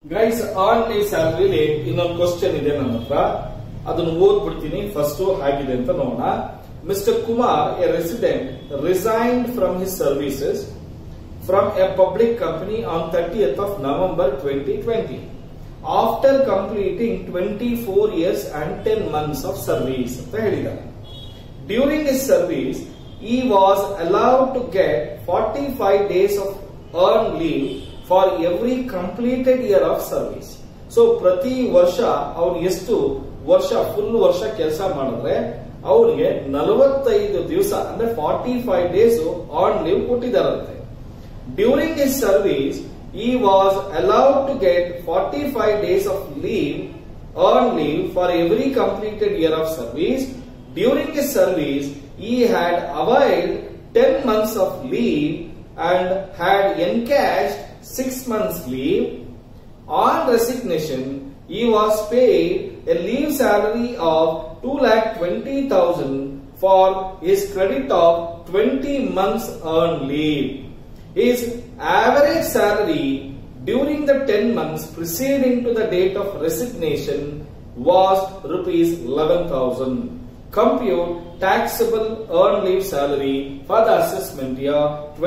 Guys on leave ಸ್ಯಾಲರಿಲಿ ಇನ್ನೊಂದು question ಇದೆ ನನ್ನ ಹತ್ರ ಅದನ್ನು ಓದ್ಬಿಡ್ತೀನಿ ಫಸ್ಟ್ ಆಗಿದೆ ಅಂತ ನೋಡೋಣ mister Kumar a resident resigned from his services from a public company on thirtieth of November twenty twenty after completing twenty four years and ten months of service ಅಂತ ಹೇಳಿದ್ದಾರೆ during his service he was allowed to get 45 days of earned leave for every completed year of service. So ಪ್ರತಿ ವರ್ಷ ಅವ್ರು ಎಷ್ಟು ವರ್ಷ full ವರ್ಷ ಕೆಲಸ ಮಾಡಿದ್ರೆ ಅವ್ರಿಗೆ ನಲವತ್ತೈದು ದಿವಸ ಅಂದ್ರೆ forty five days on leave ಕೊಟ್ಟಿದ್ದಾರಂತೆ during his service he was allowed to get forty five days of leave earned leave for every completed year of service. During his service, he had availed 10 months of leave and had encashed 6 months leave. On resignation, he was paid a leave salary of 2,20,000 for his credit of 20 months earned leave. His average salary during the 10 months preceding to the date of resignation was rupees 11,000. Compute taxable earned leave salary for the assessment year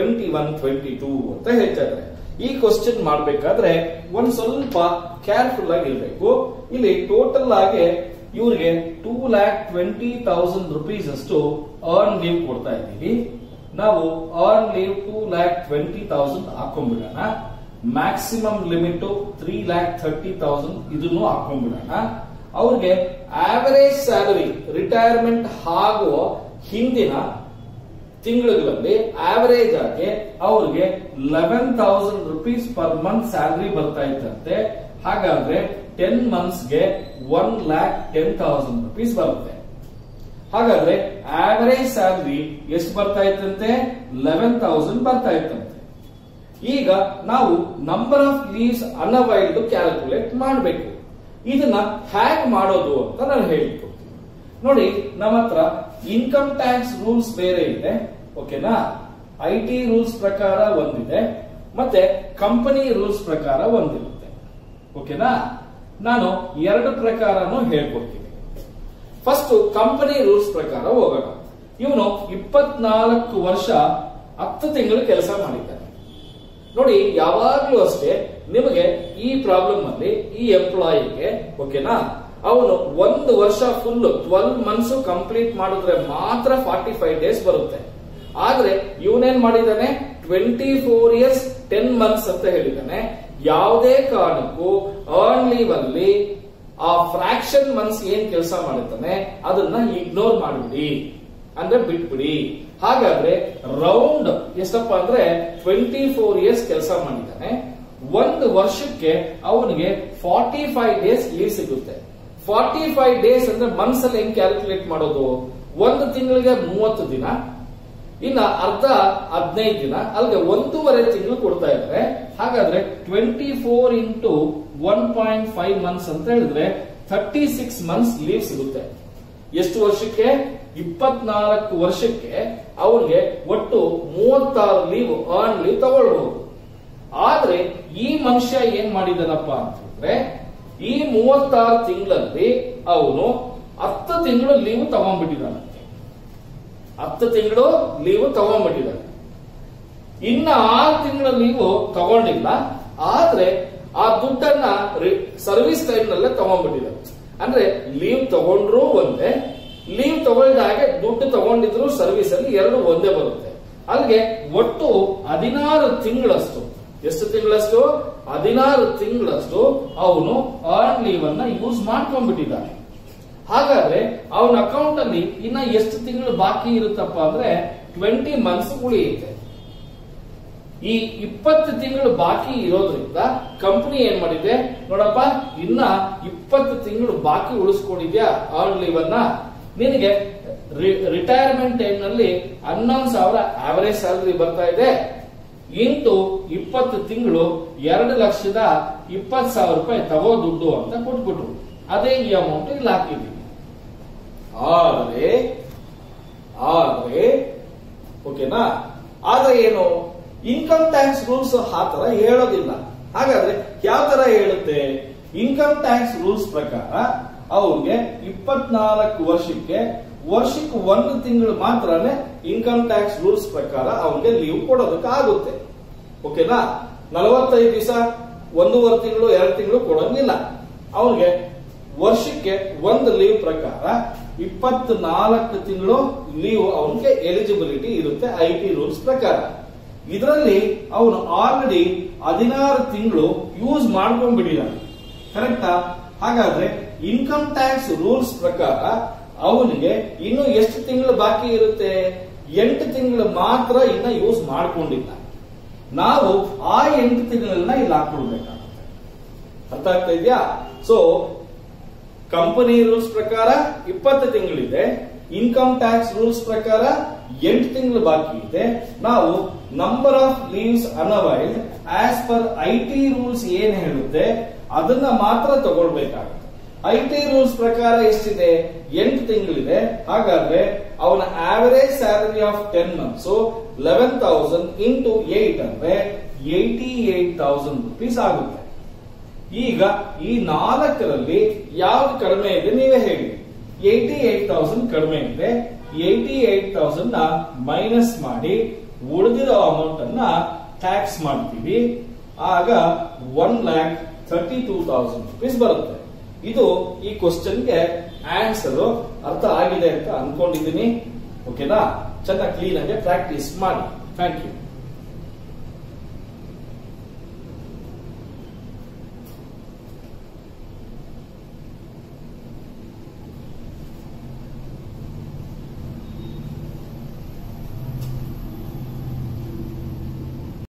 21-22 ಅಂತ ಹೇಳ್ತಾ ಇದ್ದಾರೆ ಈ question ಮಾಡಬೇಕಾದ್ರೆ ಒಂದ್ ಸ್ವಲ್ಪ careful ಆಗಿ ಇರಬೇಕು ಇಲ್ಲಿ ಟೋಟಲ್ ಆಗಿ ಇವ್ರಿಗೆ two lakh twenty thousand rupees ಅಷ್ಟು ಅರ್ನ್ ಲೀವ್ ಕೊಡ್ತಾ ಇದ್ದೀವಿ ನಾವು earn leave two lakh twenty thousand ಹಾಕೊಂಡ್ಬಿಡೋಣ maximum limit three lakh thirty thousand ಇದನ್ನು ಹಾಕೊಂಡ್ಬಿಡೋಣ ಅವ್ರಿಗೆ ಆವರೇಜ್ ಸ್ಯಾಲರಿ ರಿಟೈರ್ಮೆಂಟ್ ಆಗುವ ಹಿಂದಿನ ತಿಂಗಳುಗಳಲ್ಲಿ ಆವರೇಜ್ ಆಗಿ ಅವ್ರಿಗೆ eleven thousand rupees per month salary ಬರ್ತಾ ಇತ್ತಂತೆ ಹಾಗಾದ್ರೆ ಟೆನ್ ಮಂತ್ಸ್ಗೆ one lakh ten thousand rupees ಬರುತ್ತೆ ಹಾಗಾದ್ರೆ ಆವರೇಜ್ ಸ್ಯಾಲರಿ ಎಷ್ಟು ಬರ್ತಾ ಇತ್ತಂತೆ ಲೆವೆನ್ ತೌಸಂಡ್ ಬರ್ತಾ ಇತ್ತಂತೆ ಈಗ ನಾವು number of leaves unavailed calculate ಮಾಡಬೇಕು ಇದನ್ನ ಹ್ಯಾಗ್ ಮಾಡೋದು ಅಂತ ನಾನು ಹೇಳಿಕೊಡ್ತೀನಿ ನೋಡಿ ನಮ್ಮ ಹತ್ರ ಇನ್ಕಮ್ ಟ್ಯಾಕ್ಸ್ ರೂಲ್ಸ್ ಬೇರೆ ಇದೆ ಓಕೆನಾ ಐ ಟಿ ರೂಲ್ಸ್ ಪ್ರಕಾರ ಒಂದಿದೆ ಮತ್ತೆ ಕಂಪನಿ ರೂಲ್ಸ್ ಪ್ರಕಾರ ಒಂದಿರುತ್ತೆ ಓಕೆನಾ ನಾನು ಎರಡು ಪ್ರಕಾರನು ಹೇಳ್ಕೊಡ್ತೀನಿ ಫಸ್ಟ್ ಕಂಪನಿ ರೂಲ್ಸ್ ಪ್ರಕಾರ ಹೋಗೋಣ ಇವನು ಇಪ್ಪತ್ನಾಲ್ಕು ವರ್ಷ ಹತ್ತು ತಿಂಗಳು ಕೆಲಸ ಮಾಡಿದ್ದಾನೆ ನೋಡಿ ಯಾವಾಗ್ಲೂ ಅಷ್ಟೇ ನಿಮಗೆ ಈ ಪ್ರಾಬ್ಲಮ್ ಅಲ್ಲಿ ಈ ಎಂಪ್ಲಾಯಿಗೆ ಓಕೆನಾ ಅವನು ಒಂದು ವರ್ಷ ಫುಲ್ ಟ್ವೆಲ್ ಮಂತ್ಸ್ ಕಂಪ್ಲೀಟ್ ಮಾಡಿದ್ರೆ ಮಾತ್ರ ಫಾರ್ಟಿ ಫೈವ್ ಡೇಸ್ ಬರುತ್ತೆ ಆದ್ರೆ ಇವನೇನ್ ಮಾಡಿದಾನೆ twenty four years ten months ಅಂತ ಹೇಳಿದಾನೆ ಯಾವುದೇ ಕಾರಣಕ್ಕೂ ಅರ್ನ್ ಲೀವ್ ಅಲ್ಲಿ ಆ ಫ್ರಾಕ್ಷನ್ ಮಂತ್ಸ್ ಏನ್ ಕೆಲಸ ಮಾಡಿರ್ತಾನೆ ಅದನ್ನ ಇಗ್ನೋರ್ ಮಾಡಿಬಿಡಿ ಅಂದ್ರೆ ಬಿಟ್ಬಿಡಿ ಹಾಗಾದ್ರೆ ರೌಂಡ್ ಎಷ್ಟಪ್ಪ ಅಂದ್ರೆ ಟ್ವೆಂಟಿ ಫೋರ್ ಇಯರ್ಸ್ ಕೆಲಸ ಮಾಡಿದ್ದಾನೆ ಒಂದು ವರ್ಷಕ್ಕೆ ಅವನಿಗೆ ಫಾರ್ಟಿ ಫೈವ್ ಡೇಸ್ ಲೀವ್ ಸಿಗುತ್ತೆ ಫಾರ್ಟಿ ಫೈವ್ ಡೇಸ್ ಅಂದ್ರೆ ಮಂತ್ಸ್ ಅಲ್ಲಿ ಹೆಂಗ್ ಕ್ಯಾಲ್ಕುಲೇಟ್ ಮಾಡೋದು ಒಂದು ತಿಂಗಳಿಗೆ ಮೂವತ್ತು ದಿನ ಇನ್ನ ಅರ್ಧ ಹದಿನೈದು ದಿನ ಅಲ್ಲಿಗೆ ಒಂದೂವರೆ ತಿಂಗಳು ಕೊಡ್ತಾ ಇದ್ದಾರೆ ಹಾಗಾದ್ರೆ twenty four into one point five months ಅಂತ ಹೇಳಿದ್ರೆ ಥರ್ಟಿ ಸಿಕ್ಸ್ ಮಂತ್ಸ್ ಲೀವ್ ಸಿಗುತ್ತೆ ಎಷ್ಟು ವರ್ಷಕ್ಕೆ ಇಪ್ಪತ್ನಾಲ್ಕು ವರ್ಷಕ್ಕೆ ಅವ್ರಿಗೆ ಒಟ್ಟು ಮೂವತ್ತಾರು ಲೀವ್ ಅರ್ನ್ ಲೀವ್ ತಗೊಳ್ಬಹುದು ಆದ್ರೆ ಈ ಮನುಷ್ಯ ಏನ್ ಮಾಡಿದನಪ್ಪ ಅಂತಂದ್ರೆ ಈ ಮೂವತ್ತಾರು ತಿಂಗಳಲ್ಲಿ ಅವನು ಹತ್ತು ತಿಂಗಳು ಲೀವ್ ತಗೊಂಡ್ಬಿಟ್ಟಿದ್ದಾನಂತೆ ಹತ್ತು ತಿಂಗಳು ಲೀವ್ ತಗೊಂಡ್ಬಿಟ್ಟಿದ್ದಾನೆ ಇನ್ನ ಆರು ತಿಂಗಳ ಲೀವ್ ತಗೊಂಡಿಲ್ಲ ಆದ್ರೆ ಆ ದುಡ್ಡನ್ನ ಸರ್ವಿಸ್ ಟೈಮ್ ನಲ್ಲೇ ತಗೊಂಡ್ಬಿಟ್ಟಿದ್ದಾನೆ ಅಂದ್ರೆ ಲೀವ್ ತಗೊಂಡ್ರು ಒಂದೇ ಲೀವ್ ತಗೊಳ್ದಾಗೆ ದುಡ್ಡು ತಗೊಂಡಿದ್ರು ಸರ್ವಿಸ್ ಅಲ್ಲಿ ಎರಡು ಒಂದೇ ಬರುತ್ತೆ ಅಲ್ಲಿಗೆ ಒಟ್ಟು ಹದಿನಾರು ತಿಂಗಳಷ್ಟು ಎಷ್ಟು ತಿಂಗಳಷ್ಟು ಹದಿನಾರು ತಿಂಗಳಷ್ಟು ಅವನು ಅರ್ನ್ ಲೀವ್ ಅನ್ನ ಯೂಸ್ ಮಾಡ್ಕೊಂಡ್ಬಿಟ್ಟಿದ್ದಾನೆ ಹಾಗಾದ್ರೆ ಅವನ ಅಕೌಂಟ್ ಅಲ್ಲಿ ಇನ್ನ ಎಷ್ಟು ತಿಂಗಳು ಬಾಕಿ ಇರುತ್ತಪ್ಪ ಅಂದ್ರೆ ಟ್ವೆಂಟಿ ಮಂತ್ಸ್ ಉಳಿಯುತ್ತೆ ಈ ಇಪ್ಪತ್ತು ತಿಂಗಳು ಬಾಕಿ ಇರೋದ್ರಿಂದ ಕಂಪನಿ ಏನ್ ಮಾಡಿದೆ ನೋಡಪ್ಪ ಇನ್ನ ಇಪ್ಪತ್ತು ತಿಂಗಳು ಬಾಕಿ ಉಳಿಸ್ಕೊಂಡಿದ್ಯಾ ಅರ್ನ್ ಲೀವ್ ಅನ್ನ ನಿನಗೆ ರಿಟೈರ್ಮೆಂಟ್ ಟೈಮ್ ನಲ್ಲಿ ಹನ್ನೊಂದು ಸಾವಿರ ಆವರೇಜ್ ಸ್ಯಾಲರಿ ಬರ್ತಾ ಇದೆ ಇಂಟು ಇಪ್ಪತ್ತು ತಿಂಗಳು ಎರಡು ಲಕ್ಷದ ಇಪ್ಪತ್ತು ಸಾವಿರ ರೂಪಾಯಿ ತಗೋ ದುಡ್ಡು ಅಂತ ಕೊಟ್ಬಿಟ್ರು ಅದೇ ಈ ಅಮೌಂಟ್ ಇಲ್ಲಿ ಹಾಕಿದ್ದೀವಿ ಆದ್ರೆ ಆದ್ರೆ ಓಕೆನಾ ಆದ್ರೆ ಏನು ಇನ್ಕಮ್ ಟ್ಯಾಕ್ಸ್ ರೂಲ್ಸ್ ಆ ತರ ಹೇಳೋದಿಲ್ಲ ಹಾಗಾದ್ರೆ ಯಾವ ತರ ಹೇಳುತ್ತೆ ಇನ್ಕಮ್ ಟ್ಯಾಕ್ಸ್ ರೂಲ್ಸ್ ಪ್ರಕಾರ ಅವ್ರಿಗೆ ಇಪ್ಪತ್ನಾಲ್ಕು ವರ್ಷಕ್ಕೆ ವರ್ಷಕ್ಕೆ ಒಂದು ತಿಂಗಳು ಮಾತ್ರನೇ ಇನ್ಕಮ್ ಟ್ಯಾಕ್ಸ್ ರೂಲ್ಸ್ ಪ್ರಕಾರ ಅವನಿಗೆ ಲೀವ್ ಕೊಡೋದಕ್ಕೆ ಆಗುತ್ತೆ ಓಕೆನಾ ನಲವತ್ತೈದು ದಿವಸ ಒಂದೂವರೆ ತಿಂಗಳು ಎರಡು ತಿಂಗಳು ಕೊಡೋಂಗಿಲ್ಲ ಅವನಿಗೆ ವರ್ಷಕ್ಕೆ ಒಂದು ಲೀವ್ ಪ್ರಕಾರ ಇಪ್ಪತ್ನಾಲ್ಕು ತಿಂಗಳು ಲೀವ್ ಅವನಿಗೆ ಎಲಿಜಿಬಿಲಿಟಿ ಇರುತ್ತೆ ಐ ಟಿ ರೂಲ್ಸ್ ಪ್ರಕಾರ ಇದರಲ್ಲಿ ಅವನು ಆಲ್ರೆಡಿ ಹದಿನಾರು ತಿಂಗಳು ಯೂಸ್ ಮಾಡ್ಕೊಂಡ್ಬಿಟ್ಟಿದ್ದಾನೆ ಕರೆಕ್ಟಾ ಹಾಗಾದ್ರೆ ಇನ್ಕಮ್ ಟ್ಯಾಕ್ಸ್ ರೂಲ್ಸ್ ಪ್ರಕಾರ ಅವನಿಗೆ ಇನ್ನು ಎಷ್ಟು ತಿಂಗಳು ಬಾಕಿ ಇರುತ್ತೆ ಎಂಟು ತಿಂಗಳು ಮಾತ್ರ ಇನ್ನ ಯೂಸ್ ಮಾಡ್ಕೊಂಡಿಲ್ಲ ನಾವು ಆ ಎಂಟು ತಿಂಗಳನ್ನ ಇಲ್ಲಿ ಹಾಕೊಳ್ಬೇಕಾಗುತ್ತೆ ಅರ್ಥ ಆಗ್ತಾ ಇದೆಯಾ ಸೊ ಕಂಪನಿ ರೂಲ್ಸ್ ಪ್ರಕಾರ ಇಪ್ಪತ್ತು ತಿಂಗಳಿದೆ ಇನ್ಕಮ್ ಟ್ಯಾಕ್ಸ್ ರೂಲ್ಸ್ ಪ್ರಕಾರ ಎಂಟು ತಿಂಗಳು ಬಾಕಿ ಇದೆ ನಾವು number of leaves unavailed as per I T rules ಏನ್ ಹೇಳುತ್ತೆ ಅದನ್ನ ಮಾತ್ರ ತಗೊಳ್ಬೇಕಾಗುತ್ತೆ ಐ ಟಿ ರೂಲ್ಸ್ ಪ್ರಕಾರ ಎಷ್ಟಿದೆ ಎಂಟು ತಿಂಗಳಿದೆ ಹಾಗಾದ್ರೆ ಅವನ average salary of ten months eleven thousand into eight ಅಂದ್ರೆ ಏಟಿ ಏಟ್ ತೌಸಂಡ್ ರುಪೀಸ್ ಆಗುತ್ತೆ ಈಗ ಈ ನಾಲ್ಕರಲ್ಲಿ ಯಾವ್ದು ಕಡಿಮೆ ಇದೆ ನೀವೇ ಹೇಳಿ ಏಟಿ ಏಟ್ ತೌಸಂಡ್ ಕಡಿಮೆ ಇದೆ ಏಟಿ ಏಟ್ ತೌಸಂಡ್ ನ ಮೈನಸ್ ಮಾಡಿ ಉಳಿದಿರೋ ಅಮೌಂಟ್ ಅನ್ನ ಟ್ಯಾಕ್ಸ್ ಮಾಡ್ತೀವಿ ಆಗ one lakh thirty two thousand rupees ಬರುತ್ತೆ ಇದು ಈ ಕ್ವಶನ್ಗೆ ಆನ್ಸರ್ ಅರ್ಥ ಆಗಿದೆ ಅಂತ ಅನ್ಕೊಂಡಿದ್ದೀನಿ ಓಕೆನಾ ಚೆನ್ನಾಗಿ ಕ್ಲೀನ್ ಆಗಿ ಪ್ರಾಕ್ಟೀಸ್ ಮಾಡಿ ಥ್ಯಾಂಕ್ ಯು